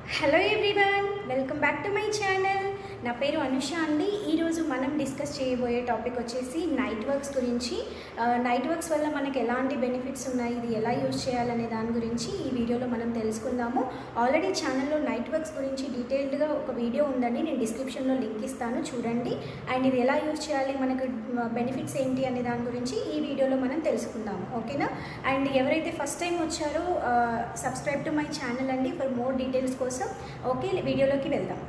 hello everyone welcome back to my channel నా పేరు అనుష అండి ఈరోజు మనం డిస్కస్ చేయబోయే టాపిక్ వచ్చేసి నైట్ వర్క్స్ గురించి ఆ, నైట్ వర్క్స్ వల్ల మనకి ఎలాంటి బెనిఫిట్స్ ఉన్నాయి ఇది ఎలా యూజ్ చేయాలనే దాని గురించి ఈ వీడియోలో మనం తెలుసుకుందాము ఆల్రెడీ ఛానల్లో నైట్ వర్క్స్ గురించి డీటెయిల్డ్గా ఒక వీడియో ఉందండి నేను డిస్క్రిప్షన్లో లింక్ ఇస్తాను చూడండి అండ్ ఇది ఎలా యూజ్ చేయాలి మనకు బెనిఫిట్స్ ఏంటి అనే దాని గురించి ఈ వీడియోలో మనం తెలుసుకుందాము ఓకేనా అండ్ ఎవరైతే ఫస్ట్ టైం వచ్చారో సబ్స్క్రైబ్ టు మై ఛానల్ అండి ఫర్ మోర్ డీటెయిల్స్ కోసం ఓకే వీడియోలోకి వెళ్దాం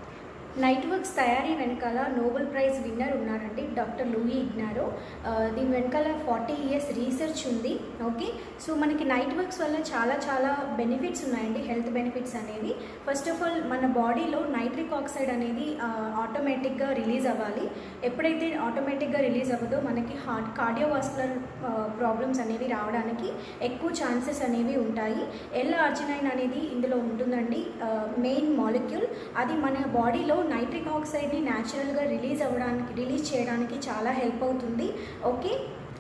నైట్ వర్క్స్ తయారీ వెనకాల నోబెల్ ప్రైజ్ విన్నర్ ఉన్నారండి డాక్టర్ లూయి ఇగ్నారో ఆ, దీని వెనకాల ఫార్టీ ఇయర్స్ రీసెర్చ్ ఉంది ఓకే సో మనకి నైట్ వర్క్స్ వల్ల చాలా చాలా బెనిఫిట్స్ ఉన్నాయండి హెల్త్ బెనిఫిట్స్ అనేవి ఫస్ట్ ఆఫ్ ఆల్ మన బాడీలో నైట్రిక్ ఆక్సైడ్ అనేది ఆటోమేటిక్గా రిలీజ్ అవ్వాలి ఎప్పుడైతే ఆటోమేటిక్గా రిలీజ్ అవ్వదో మనకి హార్ట్ కార్డియోవాస్కులర్ ప్రాబ్లమ్స్ అనేవి రావడానికి ఎక్కువ ఛాన్సెస్ అనేవి ఉంటాయి ఎల్ ఆర్జినైన్ అనేది ఇందులో ఉంటుందండి మెయిన్ మాలిక్యూల్ అది మన బాడీలో నైట్రిక్ ఆక్సైడ్ని న్యాచురల్గా రిలీజ్ అవ్వడానికి రిలీజ్ చేయడానికి చాలా హెల్ప్ అవుతుంది ఓకే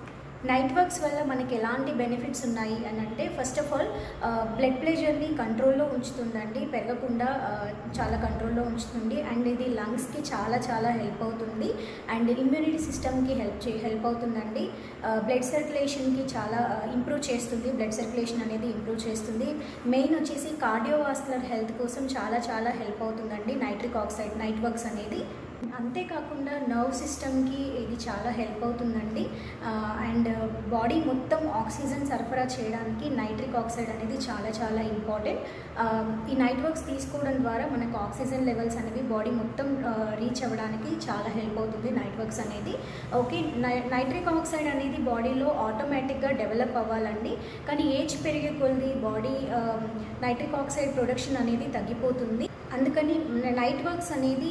నైట్ వర్క్స్ వల్ల మనకి ఎలాంటి బెనిఫిట్స్ ఉన్నాయి అని అంటే ఫస్ట్ ఆఫ్ ఆల్ బ్లడ్ ప్రెషర్ని కంట్రోల్లో ఉంచుతుందండి పెరగకుండా ఆ, చాలా కంట్రోల్లో ఉంచుతుంది అండ్ ఇది లంగ్స్కి చాలా చాలా హెల్ప్ అవుతుంది అండ్ ఇమ్యూనిటీ సిస్టమ్కి హెల్ప్ చే హెల్ప్ అవుతుందండి బ్లడ్ సర్క్యులేషన్కి చాలా ఇంప్రూవ్ చేస్తుంది బ్లడ్ సర్క్యులేషన్ అనేది ఇంప్రూవ్ చేస్తుంది మెయిన్ వచ్చేసి కార్డియోవాస్కులర్ హెల్త్ కోసం చాలా చాలా హెల్ప్ అవుతుందండి నైట్రిక్ ఆక్సైడ్ నైట్ వర్క్స్ అనేది అంతేకాకుండా నర్వ్ సిస్టమ్కి ఇది చాలా హెల్ప్ అవుతుందండి అండ్ బాడీ మొత్తం ఆక్సిజన్ సరఫరా చేయడానికి నైట్రిక్ ఆక్సైడ్ అనేది చాలా చాలా ఇంపార్టెంట్ ఈ నైట్ వర్క్స్ తీసుకోవడం ద్వారా మనకు ఆక్సిజన్ లెవెల్స్ అనేవి బాడీ మొత్తం రీచ్ అవ్వడానికి చాలా హెల్ప్ అవుతుంది నైట్ వర్క్స్ అనేది ఓకే నైట్రిక్ ఆక్సైడ్ అనేది బాడీలో ఆటోమేటిక్గా డెవలప్ అవ్వాలండి కానీ ఏజ్ పెరిగే కొలది బాడీ నైట్రిక్ ఆక్సైడ్ ప్రొడక్షన్ అనేది తగ్గిపోతుంది అందుకని నైట్ వర్క్స్ అనేది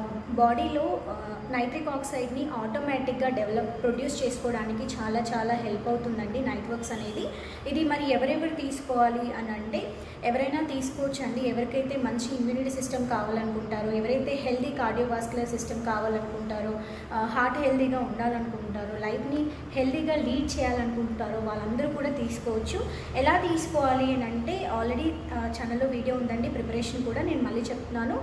బాడీలో నైట్రిక్ ఆక్సైడ్ని ఆటోమేటిక్గా డెవలప్ ప్రొడ్యూస్ చేసుకోవడానికి చాలా చాలా హెల్ప్ అవుతుందండి నైట్ వర్క్స్ అనేది ఇది మరి ఎవరెవరు తీసుకోవాలి అని అంటే ఎవరైనా తీసుకోవచ్చు అండి ఎవరికైతే మంచి ఇమ్యూనిటీ సిస్టమ్ కావాలనుకుంటారో ఎవరైతే హెల్దీ కార్డియోవాస్కులర్ సిస్టమ్ కావాలనుకుంటారో హార్ట్ హెల్దీగా ఉండాలనుకుంటారో లైఫ్ని హెల్దీగా లీడ్ చేయాలనుకుంటారో వాళ్ళందరూ కూడా తీసుకోవచ్చు ఎలా తీసుకోవాలి అని అంటే ఆల్రెడీ ఛానల్లో వీడియో ఉందండి ప్రిపరేషన్ కూడా నేను మళ్ళీ చెప్తున్నాను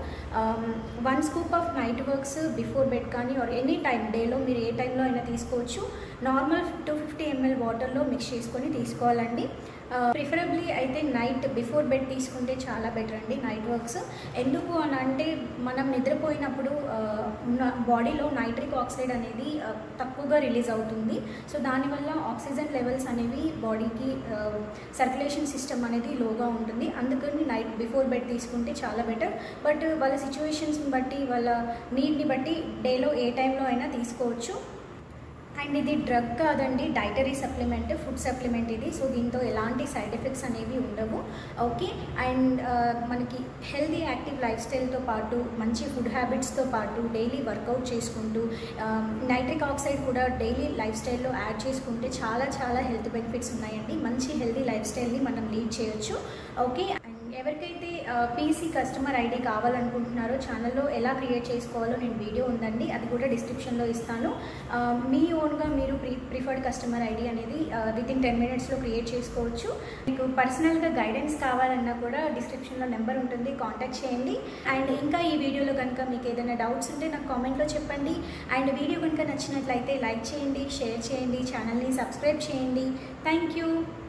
one scoop of Niteworks before bed కానీ ఆర్ ఎనీ టైం డేలో మీరు ఏ టైంలో అయినా తీసుకోవచ్చు నార్మల్ టూ ఫిఫ్టీ ఎంఎల్ వాటర్లో మిక్స్ చేసుకొని తీసుకోవాలండి ప్రిఫరబ్లీ అయితే నైట్ బిఫోర్ బెడ్ తీసుకుంటే చాలా బెటర్ అండి నైట్ వర్క్స్ ఎందుకు అని అంటే మనం నిద్రపోయినప్పుడు ఆ, ఉన్న బాడీలో నైట్రిక్ ఆక్సైడ్ అనేది ఆ, తక్కువగా రిలీజ్ అవుతుంది సో దానివల్ల ఆక్సిజన్ లెవెల్స్ అనేవి బాడీకి సర్క్యులేషన్ సిస్టమ్ అనేది లోగా ఉంటుంది అందుకని నైట్ బిఫోర్ బెడ్ తీసుకుంటే చాలా బెటర్ బట్ వాళ్ళ సిచ్యువేషన్స్ని బట్టి వాళ్ళ నీడ్ని బట్టి డేలో ఏ టైంలో అయినా తీసుకోవచ్చు అండ్ ఇది డ్రగ్ కాదండి డైటరీ సప్లిమెంట్ ఫుడ్ సప్లిమెంట్ ఇది సో దీంతో ఎలాంటి సైడ్ ఎఫెక్ట్స్ అనేవి ఉండవు ఓకే అండ్ మనకి హెల్దీ యాక్టివ్ లైఫ్ స్టైల్తో పాటు మంచి ఫుడ్ హ్యాబిట్స్తో పాటు డైలీ వర్కౌట్ చేసుకుంటూ నైట్రిక్ ఆక్సైడ్ కూడా డైలీ లైఫ్ స్టైల్లో యాడ్ చేసుకుంటే చాలా చాలా హెల్త్ బెనిఫిట్స్ ఉన్నాయండి మంచి హెల్దీ లైఫ్ స్టైల్ని మనం లీడ్ చేయొచ్చు ఓకే అండ్ ఎవరికైతే పీసీ కస్టమర్ ఐడి కావాలనుకుంటున్నారో ఛానల్లో ఎలా క్రియేట్ చేసుకోవాలో నేను వీడియో ఉందండి అది కూడా డిస్క్రిప్షన్లో ఇస్తాను ఆ, మీ ఓన్గా మీరు ప్రీ ప్రిఫర్డ్ కస్టమర్ ఐడి అనేది విత్ ఇన్ టెన్ మినిట్స్లో క్రియేట్ చేసుకోవచ్చు మీకు పర్సనల్గా గైడెన్స్ కావాలన్నా కూడా డిస్క్రిప్షన్లో నెంబర్ ఉంటుంది కాంటాక్ట్ చేయండి అండ్ ఇంకా ఈ వీడియోలో కనుక మీకు ఏదైనా డౌట్స్ ఉంటే నాకు కామెంట్లో చెప్పండి అండ్ వీడియో కనుక నచ్చినట్లయితే లైక్ చేయండి షేర్ చేయండి ఛానల్ని సబ్స్క్రైబ్ చేయండి థ్యాంక్ యూ